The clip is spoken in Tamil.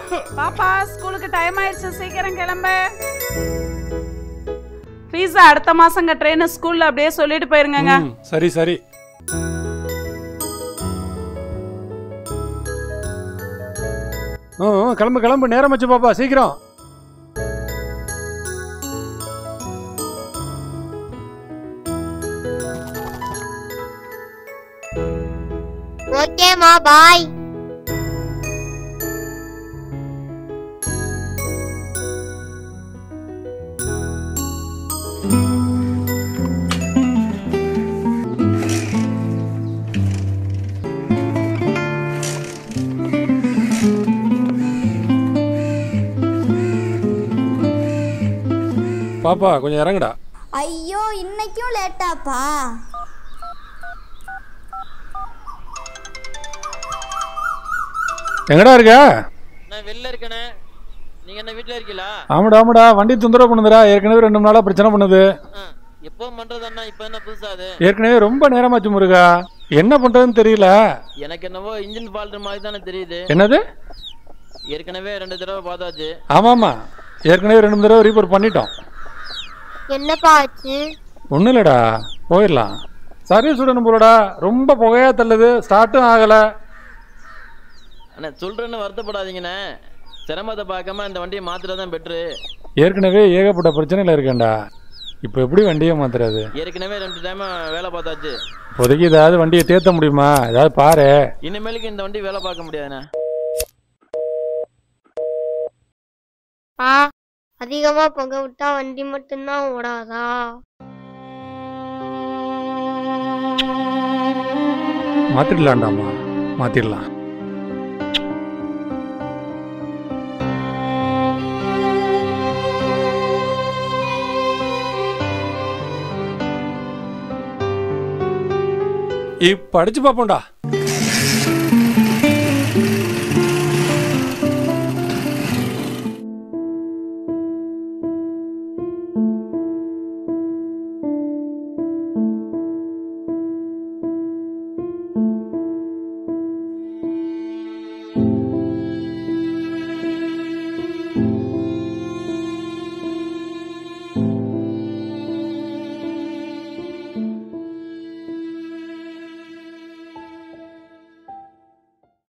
பாப்பா ஸ்கூலுக்கு டைம் ஆயிடுச்சு சீக்கிரம் கிளம்பு ஃபீஸை அடுத்த மாசம் கட்டுறேன்னு ஸ்கூல்ல அப்படியே சொல்லிட்டு போயிருங்கங்க ம், சரி சரி ம், ம், கிளம்பு கிளம்பு நேரம் வச்சு பாப்பா சீக்கிரம் ஓகேம்மா பாய் பாப்பா கொஞ்சம் இறங்குடா ஐயோ இன்னைக்கும் லேட்டாப்பா எங்கடா இருக்க நான் வெளில இருக்கேனே நீங்க என்ன வீட்ல இருக்கீங்களா ஆமாடா ஆமாடா வண்டி தொந்தரவு பண்ணுதுடா ஏற்கனவே ரெண்டு மூணு நாளா பிரச்சனை பண்ணுது ஆ, எப்பவும் பண்றது அண்ணா இப்ப என்ன புதுசா அது ஏற்கனவே ரொம்ப நேரமாச்சு முருகா என்ன பண்றதுன்னு தெரியல எனக்கு என்னவோ இன்ஜின் ஃபால்ட் மாதிரி தானே தெரியுது என்னது ஏற்கனவே ரெண்டு தடவை பார்த்தாச்சு ஆமாமா ஏற்கனவே ரெண்டு மூணு தடவை ரீபோர்ட் பண்ணிட்டோம் என்னப்பா ஆச்சு ஒன்றும் இல்லைடா போயிடலாம் சர்வீஸ் விடணும் போலடா ரொம்ப புகையா தள்ளுது ஸ்டார்ட்டும் ஆகலை அண்ணா சொல்றேன்னு வருத்தப்படாதீங்கண்ணே சிரமத்தை பார்க்காம இந்த வண்டியை மாத்துறது தான் பெட்ரு ஏற்கனவே ஏகப்பட்ட பிரச்சனையில் இருக்கேன்டா இப்போ எப்படி வண்டியை மாத்துறது ஏற்கனவே ரெண்டு டைம் வேலை பார்த்தாச்சு இப்போதைக்கு ஏதாவது வண்டியை தேத்த முடியுமா ஏதாவது பாரு இனிமேலுக்கு இந்த வண்டி வேலை பார்க்க முடியாதுண்ணே பா அதிகமா புகை விட்டா வண்டி மட்டும்தான் ஓடாதா மாத்திடலாம்டாமா மாத்திடலாம் இப்ப அடிச்சு பார்ப்போம்டா